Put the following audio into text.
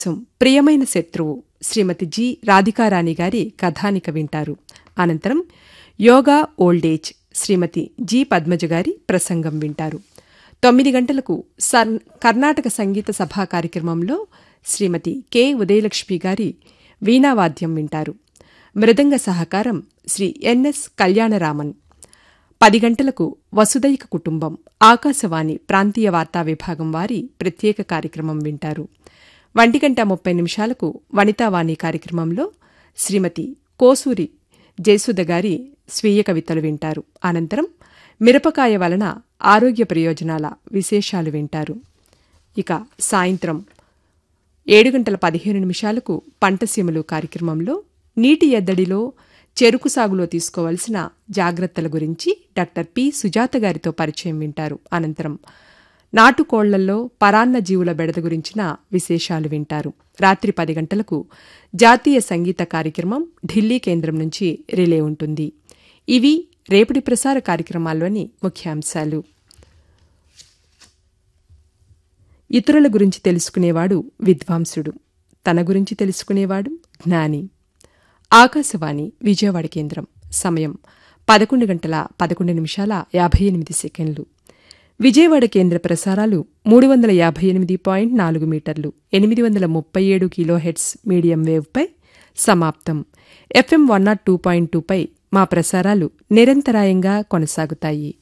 కోసం ప్రియమైన శత్రువు శ్రీమతి జి రాధికారాణి గారి కథానిక వింటారు అనంతరం యోగా ఓల్డేజ్ శ్రీమతి జి పద్మజ గారి ప్రసంగం వింటారు తొమ్మిది గంటలకు సర్ కర్ణాటక సంగీత సభా కార్యక్రమంలో శ్రీమతి కె ఉదయలక్ష్మి గారి వీణావాద్యం వింటారు మృదంగ సహకారం శ్రీ ఎన్ఎస్ కళ్యాణరామన్ పది గంటలకు వసుదైక కుటుంబం ఆకాశవాణి ప్రాంతీయ వార్తా విభాగం వారి ప్రత్యేక కార్యక్రమం వింటారు ఒంటి గంట ముప్పై నిమిషాలకు వనితావాణి కార్యక్రమంలో శ్రీమతి కోసూరి జయసుధ గారి స్వీయ కవితలు వింటారు అనంతరం మిరపకాయ వలన ఆరోగ్య ప్రయోజనాల విశేషాలు వింటారు ఇక సాయంత్రం ఏడు గంటల పదిహేను నిమిషాలకు పంటసీమలు కార్యక్రమంలో నీటి ఎద్దడిలో చెరుకు సాగులో తీసుకోవాల్సిన జాగ్రత్తల గురించి డాక్టర్ పి సుజాత గారితో పరిచయం వింటారు అనంతరం నాటుకోళ్లల్లో పరాన్న జీవుల బెడద గురించిన విశేషాలు వింటారు రాత్రి పది గంటలకు జాతీయ సంగీత కార్యక్రమం ఢిల్లీ కేంద్రం నుంచి రిలే ఉంటుంది ఇవి రేపటి ప్రసార కార్యక్రమాల్లోని ముఖ్యాంశాలు ఇతరుల గురించి తెలుసుకునేవాడు విద్వాంసుడు తన గురించి తెలుసుకునేవాడు జ్ఞాని ఆకాశవాణి విజయవాడ కేంద్రం సమయం పదకొండు గంటల పదకొండు నిమిషాల యాభై ఎనిమిది సెకండ్లు విజయవాడ కేంద్ర ప్రసారాలు మూడు వందల యాభై ఎనిమిది పాయింట్ నాలుగు మీటర్లు ఎనిమిది వందల ముప్పై ఏడు కిలోహెడ్స్ మీడియం వేవ్పై సమాప్తం FM one nought two point టూపై మా ప్రసారాలు నిరంతరాయంగా కొనసాగుతాయి